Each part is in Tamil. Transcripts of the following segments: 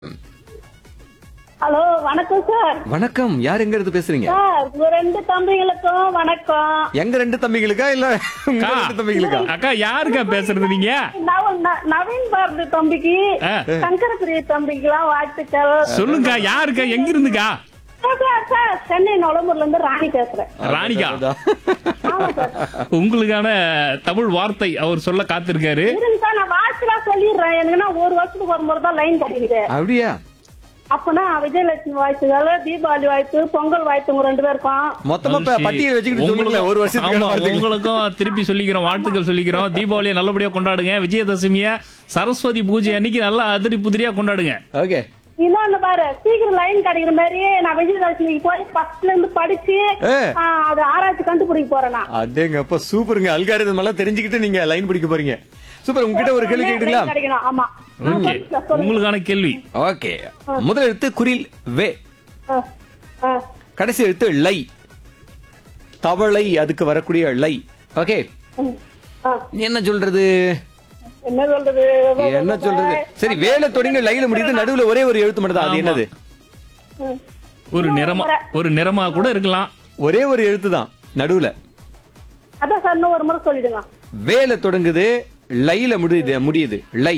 ஹலோ வணக்கம் சார் வணக்கம் யார் எங்க இருந்து பேசுறீங்க சார் உங்க ரெண்டு தம்பிகளுக்கும் வணக்கம் எங்க ரெண்டு தம்பிகளுக்கா இல்ல உங்க அக்கா. ரெண்டு தம்பிகளுக்கா அக்கா யாருக்கா பேசுறது நீங்க நவ- ந- நவீன் பாரதி தம்பிக்கு ஆ. சங்கரபிரிய தம்பிக்குலாம் வாழ்த்துக்கள் சொல்லுங்கக்கா யாருக்கா எங்க இருந்துக்கா சார், சார், சார், சென்னை நுளம்பூர்ல இருந்து ராணி பேசுறேன் ராணிகா ஆமா சார் உங்களுக்கான தமிழ் வார்த்தை அவர் சொல்ல காத்திருக்காரு இருங்க சார் நான் வாட்சிலா சொல்லிடுறேன் எனக்குன்னா ஒரு வருஷத்துக்கு ஒரு முறை தான் லைன் கிடைக்குது அப்படியா அப்பனா விஜயலட்சுமி வாழ்த்துக்கள் தீபாவளி வாழ்த்து பொங்கல் வாழ்த்து உங்க ரெண்டு பேருக்கும் மொத்தமா ப- பட்டியல் வச்சுக்கிட்டு சொல்லுங்களேன் ஒரு வருஷத்துக்கு ஆமா, வாழ்த்துக்கள். உங்களுக்கும் திருப்பி சொல்லிக்கிறோம் வாழ்த்துக்கள் சொல்லிக்கிறோம் தீபாவளியை நல்லபடியா கொண்டாடுங்க விஜயதசமிய சரஸ்வதி பூஜை அன்னைக்கு நல்லா அதிரி புதிரியா கொண்டாடுங்க ஓகே இன்னொன்னு பாரு சீக்கிரம் லைன் கிடைக்கிற மாதிரி நான் விஜயதசமிக்கு போய் ஃபர்ஸ்ட்ல இருந்து படிச்சு ஏ. ஆ, அது ஆராய்ச்சி கண்டுபிடிக்க போறேன் நான் அதேங்கப்பா சூப்பருங்க அல்காரிதம் எல்லாம் தெரிஞ்சுக்கிட்டு நீங்க லைன் பிடிக்க போறீங்க சூப்பர் உங்ககிட்ட ஒரு கேள்வி கேட்டுங்களா line கிடைக்கணும் ஆமா ஆ, ஓகே சொல்லுங்க சார், சொல்லுங்க. உங்களுக்கான கேள்வி ஓகே முதல் எழுத்து குரில் வே ஆ, ஆ. கடைசி எழுத்து லை தவளை அதுக்கு வரக்கூடிய லை ஓகே ம், ஆ. என்ன சொல்றது என்ன சொல்றது என்ன சொல்றது சரி வேலை தொடங்கி லைல முடியுது நடுவுல ஒரே ஒரு எழுத்து மட்டும் தான் அது ஆமா. என்னது ம். ஒரு நிறமா ஒரு நிறமா கூட இருக்கலாம் ஒரே ஒரு எழுத்து தான் நடுவுல அதான் சார் இன்னும் ஒரு முறை சொல்லிடுங்க வேலை தொடங்குது லைல முடியுது முடியுது லை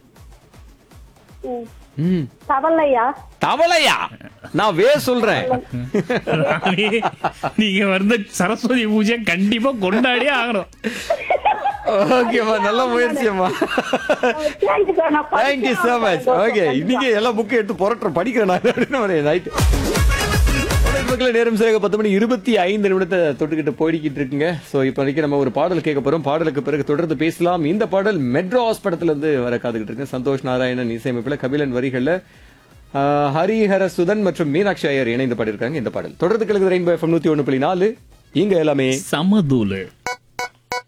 ம். ம். தவளையா தவளையா நான் வே சொல்றேன் ராணி, நீங்க வந்து சரஸ்வதி பூஜை கண்டிப்பா கொண்டாடியே ஆகணும் ஓகேம்மா நல்ல முயற்சியம்மா தேங்க்யூ சார் நான் தேங்க்யூ சோ மச் ஓகே இன்னைக்கு எல்லா புக்கும் எடுத்து புரட்டுற படிக்கிறேன் நான் அப்படின்னு வரேன் நைட்டு மக்கள் நேரம் சரியாக பத்து மணி இருபத்தி ஐந்து நிமிடத்தை தொட்டுக்கிட்டு போய்கிட்டு இருக்குங்க ஸோ இப்போ வரைக்கும் நம்ம ஒரு பாடல் கேட்க போறோம் பாடலுக்கு பிறகு தொடர்ந்து பேசலாம் இந்த பாடல் மெட்ராஸ் படத்துல இருந்து வர காத்துக்கிட்டு இருக்கு சந்தோஷ் நாராயணன் இசையமைப்பில் கபிலன் வரிகள்ல ஆஹ், ஹரிஹர சுதன் மற்றும் மீனாட்சி ஐயர் இணைந்து பாடியிருக்காங்க இந்த பாடல் தொடர்ந்து கிழக்கு ரெயின்போ எஃப்எம் நூத்தி ஒன்று புள்ளி நாலு இங்க எல்லாமே சமதூலு